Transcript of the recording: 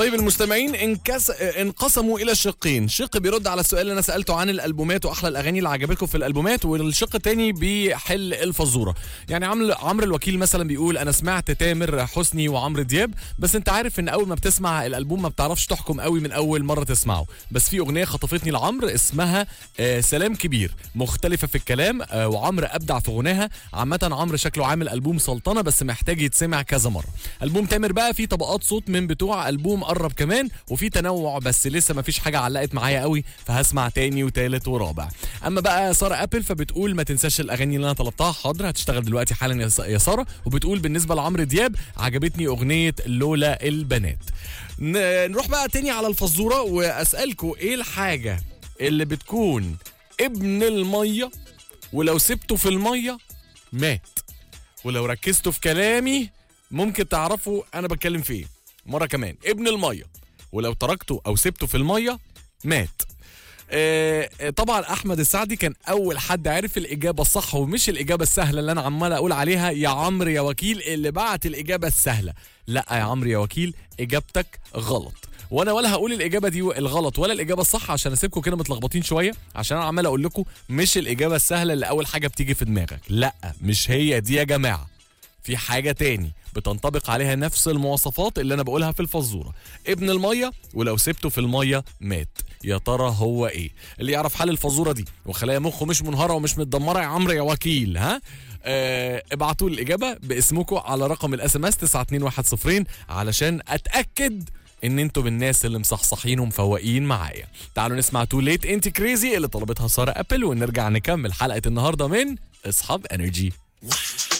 طيب المستمعين انكس... انقسموا الى شقين شق بيرد على السؤال اللي انا سالته عن الالبومات واحلى الاغاني اللي عجبتكم في الالبومات والشق الثاني بيحل الفزوره يعني عمرو عمرو الوكيل مثلا بيقول انا سمعت تامر حسني وعمرو دياب بس انت عارف ان اول ما بتسمع الالبوم ما بتعرفش تحكم قوي من اول مره تسمعه بس في اغنيه خطفتني لعمرو اسمها آه سلام كبير مختلفه في الكلام آه وعمرو ابدع في غناها عامه عمرو شكله عامل البوم سلطنه بس محتاج يتسمع كذا مره البوم تامر بقى فيه طبقات صوت من بتوع البوم قرب كمان وفي تنوع بس لسه ما فيش حاجه علقت معايا قوي فهسمع تاني وتالت ورابع اما بقى ساره ابل فبتقول ما تنساش الاغاني اللي انا طلبتها حاضر هتشتغل دلوقتي حالا يا س- يا ساره وبتقول بالنسبه لعمرو دياب عجبتني اغنيه لولا البنات ن- نروح بقى تاني على الفزوره واسالكم ايه الحاجه اللي بتكون ابن الميه ولو سبته في الميه مات ولو ركزتوا في كلامي ممكن تعرفوا انا بتكلم في ايه مره كمان ابن الميه ولو تركته او سبته في الميه مات آه، آه، طبعا احمد السعدي كان اول حد عرف الاجابه الصح ومش الاجابه السهله اللي انا عمال اقول عليها يا عمرو يا وكيل اللي بعت الاجابه السهله لا يا عمرو يا وكيل اجابتك غلط وانا ولا هقول الاجابه دي الغلط ولا الاجابه الصح عشان اسيبكم كده متلخبطين شويه عشان انا عمال اقول لكم مش الاجابه السهله اللي اول حاجه بتيجي في دماغك لا مش هي دي يا جماعه في حاجة تاني بتنطبق عليها نفس المواصفات اللي أنا بقولها في الفزورة ابن المية ولو سبته في المية مات يا ترى هو ايه اللي يعرف حل الفزورة دي وخلايا مخه مش منهارة ومش متدمرة يا عمرو يا وكيل ها آه ابعتوا لي الإجابة باسمكم على رقم الاس ام اس 92110 علشان أتأكد ان انتوا بالناس اللي مصحصحين ومفوقين معايا تعالوا نسمع تو ليت انت كريزي اللي طلبتها ساره ابل ونرجع نكمل حلقه النهارده من اصحاب انرجي